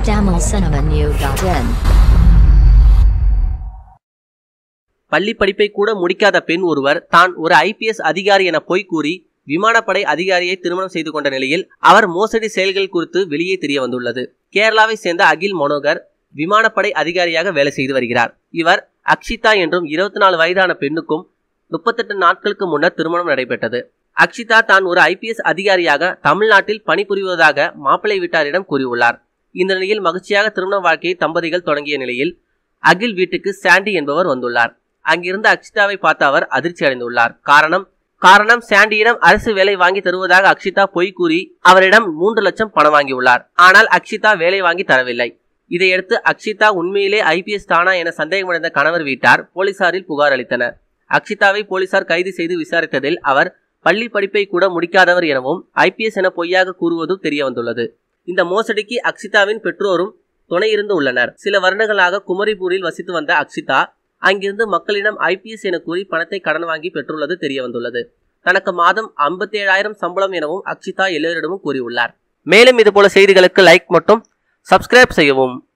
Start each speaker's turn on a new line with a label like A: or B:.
A: tamilcinemanew.in
B: பள்ளி படிப்பை கூட முடிக்காத பெண் ஒருவர் தான் ஒரு ஐபிஎஸ் அதிகாரி என பொய் கூறி விமானப்படை அதிகாரியை திருமணம் செய்து கொண்ட நிலையில் அவர் மோசடி செயல்கள் குறித்து வெளியே தெரிய வந்துள்ளது கேரளாவை சேர்ந்த அகில் மனோகர் விமானப்படை அதிகாரியாக வேலை செய்து வருகிறார் இவர் அக்ஷிதா என்றும் இருபத்தி நாலு வயதான பெண்ணுக்கும் முப்பத்தெட்டு நாட்களுக்கு முன்னர் திருமணம் நடைபெற்றது அக்ஷிதா தான் ஒரு ஐபிஎஸ் அதிகாரியாக தமிழ்நாட்டில் பணிபுரிவதாக மாப்பிள்ளை வீட்டாரிடம் கூறியுள்ளார் இந்த நிலையில் மகிழ்ச்சியாக திருமண வாழ்க்கையை தம்பதிகள் தொடங்கிய நிலையில் அகில் வீட்டுக்கு சாண்டி என்பவர் வந்துள்ளார் அங்கிருந்த அக்ஷிதாவை பார்த்த அவர் அதிர்ச்சி அடைந்துள்ளார் காரணம் காரணம் சாண்டியிடம் அரசு வேலை வாங்கி தருவதாக அக்ஷிதா பொய் கூறி அவரிடம் மூன்று லட்சம் பணம் வாங்கியுள்ளார் ஆனால் அக்ஷிதா வேலை வாங்கி தரவில்லை இதையடுத்து அக்ஷிதா உண்மையிலே ஐபிஎஸ் தானா என சந்தேகமடைந்த கணவர் வீட்டார் போலீசாரில் புகார் அளித்தனர் அக்ஷிதாவை போலீசார் கைது செய்து விசாரித்ததில் அவர் பள்ளி படிப்பை கூட முடிக்காதவர் எனவும் ஐபிஎஸ் என பொய்யாக கூறுவதும் தெரிய வந்துள்ளது இந்த மோசடிக்கு அக்ஷிதாவின் பெற்றோரும் துணை இருந்து உள்ளனர் சில வருடங்களாக குமரிபூரில் வசித்து வந்த அக்ஷிதா அங்கிருந்து மக்களிடம் ஐபிஎஸ் என கூறி பணத்தை கடன் வாங்கி பெற்றுள்ளது தெரிய வந்துள்ளது தனக்கு மாதம் 57000 சம்பளம் எனவும் அக்ஷிதா எல்லோரிடமும் கூறியுள்ளார் மேலும் இதுபோல செய்திகளுக்கு லைக் மற்றும் சப்ஸ்கிரைப் செய்யவும்